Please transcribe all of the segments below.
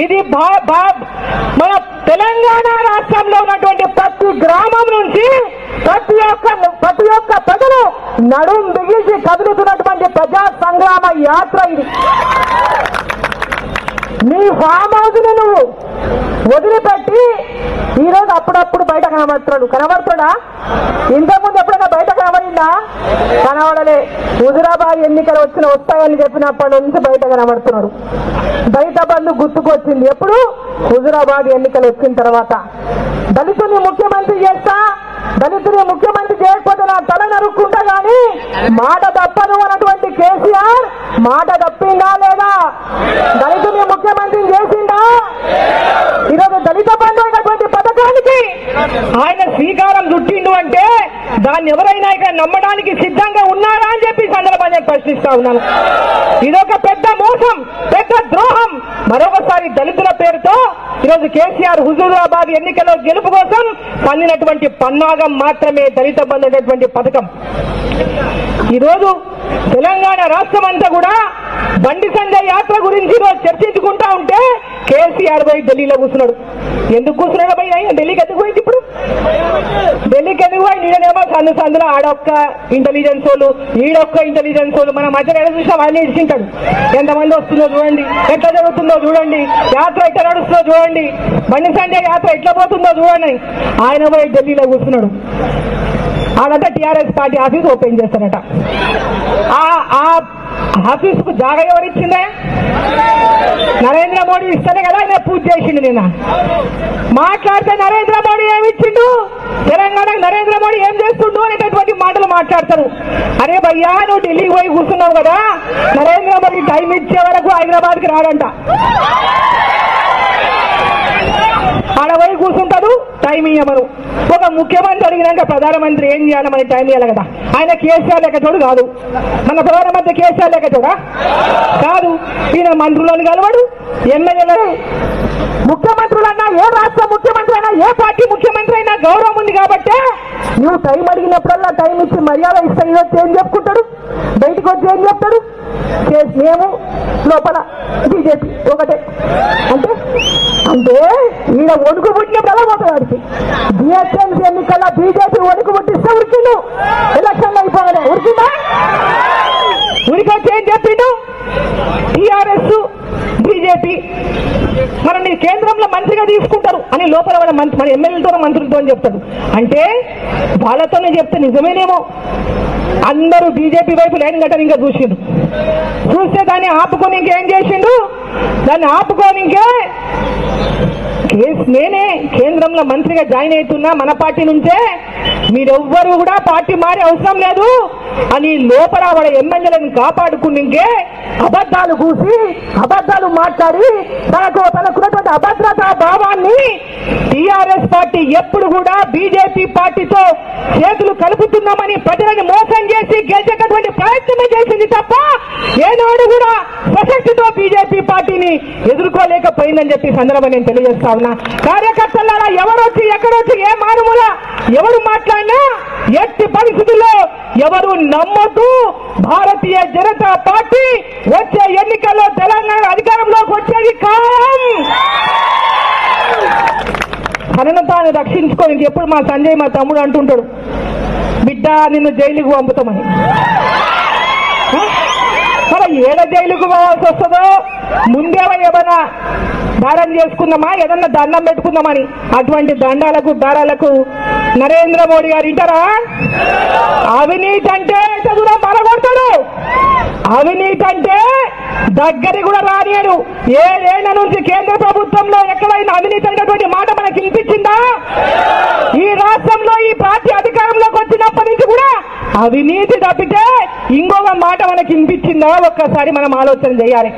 ఇది భా- భా- మన తెలంగాణ రాష్ట్రంలో ఉన్నటువంటి ప్రతి గ్రామం నుంచి ప్రతి ఒక్క ప్రతి ఒక్క ప్రజలు నడుం బిగించి కదులుతున్నటువంటి ప్రజా సంగ్రామ యాత్ర ఇది నీ ఫామ్ హౌస్ ని నువ్వు వదిలిపెట్టి ఈరోజు అప్పుడప్పుడు బయట కనబడుతున్నాడు కనబడుతున్నా ఇంతకుముందు ఎప్పుడైనా బయట కనబడిందా కనబడలే హుజురాబాద్ ఎన్నికలు వచ్చిన వస్తాయని చెప్పినప్పటి నుంచి బయట కనబడుతున్నాడు బయట బంధు గుర్తుకొచ్చింది ఎప్పుడు హుజురాబాద్ ఎన్నికలు వచ్చిన తర్వాత దళితుని ముఖ్యమంత్రి చేస్తా దళితుని ముఖ్యమంత్రి చేయకపోతే నా తల నరుక్కుంటా గాని మాట తప్పను అన్నటువంటి కేసీఆర్ మాట తప్పిందా లేదా దళితుని ముఖ్యమంత్రి చేసిందా ఈరోజు దళిత బంధు అయినటువంటి పథకానికి ఆయన శ్రీకారం చుట్టిండు అంటే దాన్ని ఎవరైనా ఇక నమ్మడానికి సిద్ధంగా ఉన్నారా అని చెప్పి ఈ సందర్భంగా నేను ప్రశ్నిస్తా ఉన్నాను ఇదొక పెద్ద మోసం పెద్ద ద్రోహం మరొకసారి దళితుల పేరుతో ఈరోజు కేసీఆర్ హుజూరాబాద్ ఎన్నికల్లో గెలుపు కోసం పండినటువంటి పన్నాగం మాత్రమే దళిత బంధు అనేటువంటి పథకం ఈరోజు తెలంగాణ రాష్ట్రం అంతా కూడా బండి సంజయ్ యాత్ర గురించి ఈరోజు చర్చించుకుంటా ఉంటే కేసీఆర్ పోయి ఢిల్లీలో కూర్చున్నాడు ఎందుకు కూర్చున్నాడు పోయి ఆయన ఢిల్లీకి ఎందుకు పోయింది ఇప్పుడు ఢిల్లీకి ఎందుకు పోయి నేనేమో సందు సందులో ఆడొక్క ఇంటెలిజెన్స్ వాళ్ళు ఈడొక్క ఇంటెలిజెన్స్ వాళ్ళు మన మధ్యలో ఎక్కడ చూసినా వాళ్ళని ఇచ్చింటాడు ఎంతమంది వస్తుందో చూడండి ఎట్లా జరుగుతుందో చూడండి యాత్ర ఎట్లా నడుస్తుందో చూడండి బండి సంజయ్ యాత్ర ఎట్లా పోతుందో చూడండి ఆయన పోయి ఢిల్లీలో కూర్చున్నాడు ఆడంతా టీఆర్ఎస్ పార్టీ ఆఫీస్ ఓపెన్ చేస్తారట ఆ ఆ ఆఫీస్ కు జాగా ఎవరిచ్చిందే నరేంద్ర మోడీ ఇస్తేనే కదా ఆయన పూజ చేసిండు నిన్న మాట్లాడితే నరేంద్ర మోడీ ఏమి ఇచ్చిండు తెలంగాణకు నరేంద్ర మోడీ ఏం చేస్తుండు అనేటటువంటి మాటలు మాట్లాడతారు అరే భయ్యా నువ్వు ఢిల్లీకి పోయి కూర్చున్నావు కదా నరేంద్ర మోడీ టైం ఇచ్చే వరకు హైదరాబాద్ కి రాడంట ఆడ పోయి కూర్చుంటాడు టైం ఇయ్యమను ఒక ముఖ్యమంత్రి అడిగినాక ప్రధానమంత్రి ఏం చేయాలి మనకి టైం ఇవ్వాలి కదా ఆయన కేసీఆర్ లెక్కచోడు కాదు మన ప్రధానమంత్రి కేసీఆర్ లెక్కచోడా కాదు ఈయన మంత్రులను కలవడు ఎమ్మెల్యేలు ముఖ్యమంత్రులన్నా ఏ రాష్ట్ర ముఖ్యమంత్రి అయినా ఏ పార్టీ ముఖ్యమంత్రి అయినా గౌరవం ఉంది కాబట్టి నువ్వు టైం అడిగినప్పుడల్లా టైం ఇచ్చి మర్యాద ఇస్తే వచ్చి ఏం చెప్పుకుంటాడు బయటకు వచ్చి ఏం చెప్తాడు చే- మేము లోపల బీజేపీ ఒకటే అంటే అంటే ఈయన వణుకు పుట్టినప్పుడు ఎలా పోతాడు వాడికి బిఎస్ఎంసీ ఎన్నికల్లో బీజేపీ వణుకు పుట్టిస్తే ఉరికిండు ఎలక్షన్లు అయిపోగానే ఉరికిందా ఉరికొచ్చి ఏం చెప్పిండు టిఆర్ఎస్ బీజేపీ మనల్ని కేంద్రంలో మంత్రిగా తీసుకుంటారు అని లోపల వాళ్ళ మంత్రి మన ఎమ్మెల్యేలతో మంత్రులతో అని చెప్తాడు అంటే వాళ్ళతోనే చెప్తే నిజమేనేమో అందరూ బీజేపీ వైపు లైన్ కట్టని ఇంకా చూసిండు చూస్తే దాన్ని ఆపుకొని ఇంకేం చేసిండు దాన్ని ఆపుకొని ఇంకే కేస్ నేనే కేంద్రంలో మంత్రిగా జాయిన్ అవుతున్నా మన పార్టీ నుంచే మీరెవ్వరు కూడా పార్టీ మారే అవసరం లేదు అని లోపల వాళ్ళ ఎమ్మెల్యేలను కాపాడుకునికే అబద్ధాలు కూసి అబద్ధాలు మాట్లాడి తనకు తనకున్నటువంటి అభద్రతా భావాన్ని టిఆర్ఎస్ పార్టీ ఎప్పుడు కూడా బీజేపీ పార్టీతో చేతులు కలుపుతున్నామని ప్రజలను మోసం చేసి గెలిచేటటువంటి ప్రయత్నమే చేసింది తప్ప ఏనాడు కూడా ప్రసక్తితో బీజేపీ పార్టీని ఎదుర్కోలేకపోయిందని చెప్పి ఈ సందర్భంగా నేను తెలియజేస్తా ఉన్నా కార్యకర్తలారా ఎవరొచ్చి ఎక్కడొచ్చి ఏ మారుమూల ఎవరు మాట్లాడినా ఎట్టి పరిస్థితుల్లో ఎవరు నమ్మొద్దు భారతీయ జనతా పార్టీ వచ్చే ఎన్నికల్లో తెలంగాణ అధికారంలోకి వచ్చేది ఖాయం తనను తాను రక్షించుకొని ఎప్పుడు మా సంజయ్ మా తమ్ముడు అంటుంటాడు బిడ్డ నిన్ను జైలుకు పంపుతామని ఆ? మరి ఏడ జైలుకు పోవాల్సి వస్తుందో ముందేమో ఏమైనా దారం చేసుకుందామా ఏదన్నా దండం పెట్టుకుందామని అటువంటి దండాలకు దారాలకు నరేంద్ర మోడీ గారు ఇంటారా అవినీతి అంటే ఎంత దూరం పడగొడతాడు అవినీతి అంటే దగ్గరికి కూడా రానియడు ఏడేళ్ల నుంచి కేంద్ర ప్రభుత్వంలో ఎక్కడైనా అవినీతి అనేటువంటి మాట మనకి వినిపించిందా ఈ రాష్ట్రంలో ఈ పార్టీ అధికారంలోకి వచ్చినప్పటి నుంచి కూడా అవినీతి తప్పితే ఇంకొక మాట మనకి వినిపించిందా ఒక్కసారి మనం ఆలోచన చేయాలి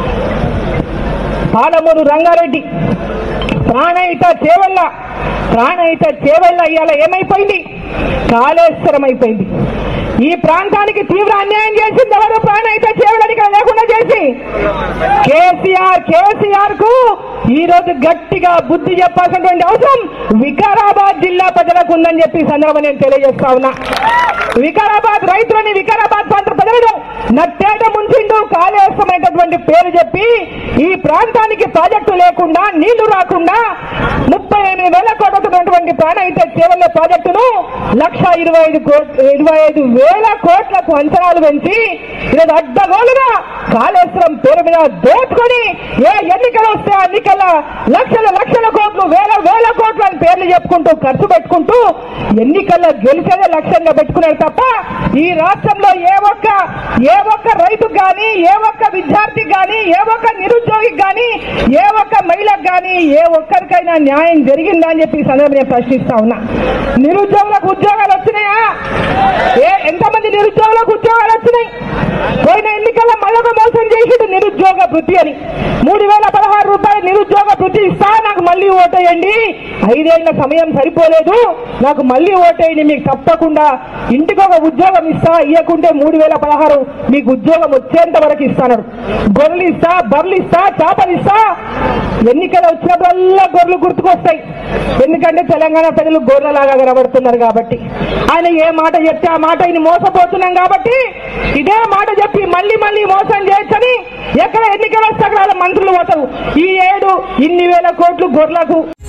పాలమూరు రంగారెడ్డి ప్రాణహిత చేవల్ల ప్రాణహిత చేవల్ల ఇవాళ ఏమైపోయింది కాళేశ్వరం అయిపోయింది ఈ ప్రాంతానికి తీవ్ర అన్యాయం చేసింది ఎవరు ప్రాణహిత చేవలని ఇక్కడ లేకుండా చేసి కేసీఆర్ కేసీఆర్ కు ఈ రోజు గట్టిగా బుద్ధి చెప్పాల్సినటువంటి అవసరం వికారాబాద్ జిల్లా ప్రజలకు ఉందని చెప్పి ఈ సందర్భంగా నేను తెలియజేస్తా ఉన్నా వికారాబాద్ రైతులని వికారాబాద్ ప్రాంత ప్రజలను నట్టేట ముంచిండు కాళేశ్వరమైనటువంటి పేరు చెప్పి ఈ ప్రాంతానికి ప్రాజెక్టు లేకుండా నీళ్లు రాకుండా ముప్పై ఎనిమిది వేల కోట్లటువంటి ప్రాణహిత చేవల్ల ప్రాజెక్టును లక్ష ఇరవై ఐదు కోట్ ఇరవై ఐదు వేల కోట్లకు అంచనాలు పెంచి ఈరోజు అడ్డగోలుగా కాళేశ్వరం పేరు మీద దోచుకొని ఏ ఎన్నికలు వస్తే ఆ ఎన్నికల లక్షల లక్షల కోట్లు వేల వేల కోట్లు అని పేర్లు చెప్పుకుంటూ ఖర్చు పెట్టుకుంటూ ఎన్నికల్లో గెలిచేదే లక్ష్యంగా పెట్టుకున్నారు తప్ప ఈ రాష్ట్రంలో ఏ ఒక్క ఏ ఒక్క రైతుకు కానీ ఏ ఒక్క విద్యార్థికి కానీ ఏ ఒక్క నిరుద్యోగికి కానీ ఏ ఒక్క మహిళకు కానీ ఏ ఒక్కరికైనా న్యాయం జరిగిందా అని చెప్పి ఈ సందర్భంగా నేను ప్రశ్నిస్తా ఉన్నా నిరుద్యోగులకు ఉద్యోగాలు వచ్చినాయా ఏ ఎంతమంది నిరుద్యోగులకు ఉద్యోగాలు వచ్చినాయి పోయిన ఎన్నికల్లో మరొక మోసం చేసిండు నిరుద్యోగ వృత్తి అని మూడు వేల పదహారు రూపాయలు నిరుద్యోగ వృత్తి ఇస్తా నాకు మళ్ళీ ఓటేయండి ఐదేళ్ల సమయం సరిపోలేదు నాకు మళ్ళీ ఓటేయండి మీకు తప్పకుండా ఇంటికి ఒక ఉద్యోగం ఇస్తా ఇవ్వకుంటే మూడు వేల పదహారు మీకు ఉద్యోగం వచ్చేంత వరకు ఇస్తాను గొర్రెలు ఇస్తా బర్రెలు ఇస్తా చేపలు ఇస్తా ఎన్నికలు వచ్చినప్పుడల్లా గొర్రెలు గుర్తుకొస్తాయి ఎందుకంటే తెలంగాణ ప్రజలు గొర్రెలాగా కనబడుతున్నారు కాబట్టి ఆయన ఏ మాట చెప్తే ఆ మాట ఈయన మోసపోతున్నాం కాబట్టి ఇదే మాట చెప్పి మళ్ళీ మళ్ళీ మోసం చేయొచ్చని ఎక్కడ ఎన్నికలు వస్తే అక్కడ వాళ్ళ మంత్రులు పోతారు ఈ ఏడు ఇన్ని వేల కోట్లు గొర్రెలకు